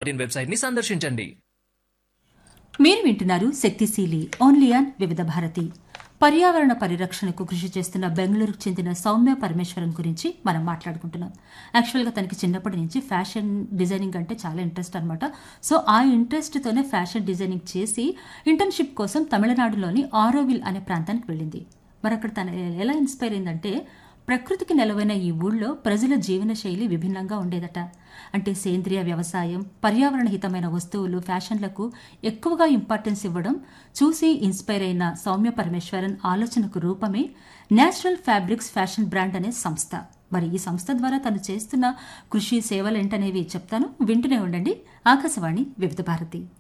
website ని సందర్శించండి మీరు వింటున్నారు శక్తిశీలి ఓన్లీ ఆన్ వివిధ భారతి పర్యావరణ పరిరక్షణకు కృషి చేస్తున్న బెంగళూరుకు చెందిన సౌమ్య పరమేశ్వరన్ గురించి మనం మాట్లాడుకుంటున్నాం యాక్చువల్గా తనకి చిన్నప్పటి నుంచి ఫ్యాషన్ డిజైనింగ్ అంటే చాలా ఇంట్రెస్ట్ అనమాట సో ఆ ఇంట్రెస్ట్తోనే ఫ్యాషన్ డిజైనింగ్ చేసి ఇంటర్న్షిప్ కోసం తమిళనాడులోని ఆరోవిల్ అనే ప్రాంతానికి వెళ్ళింది మరి అక్కడ తను ఎలా ఇన్స్పైర్ అయిందంటే ప్రకృతికి నెలవైన ఈ ఊళ్ళో ప్రజల జీవన శైలి విభిన్నంగా ఉండేదట అంటే సేంద్రియ వ్యవసాయం పర్యావరణ హితమైన వస్తువులు ఫ్యాషన్లకు ఎక్కువగా ఇంపార్టెన్స్ ఇవ్వడం చూసి ఇన్స్పైర్ అయిన సౌమ్య పరమేశ్వరన్ ఆలోచనకు రూపమే నేచురల్ ఫ్యాబ్రిక్స్ ఫ్యాషన్ బ్రాండ్ అనే సంస్థ మరి ఈ సంస్థ ద్వారా తను చేస్తున్న కృషి సేవలేంటనేవి చెప్తాను వింటూనే ఉండండి ఆకాశవాణి వివిధ భారతి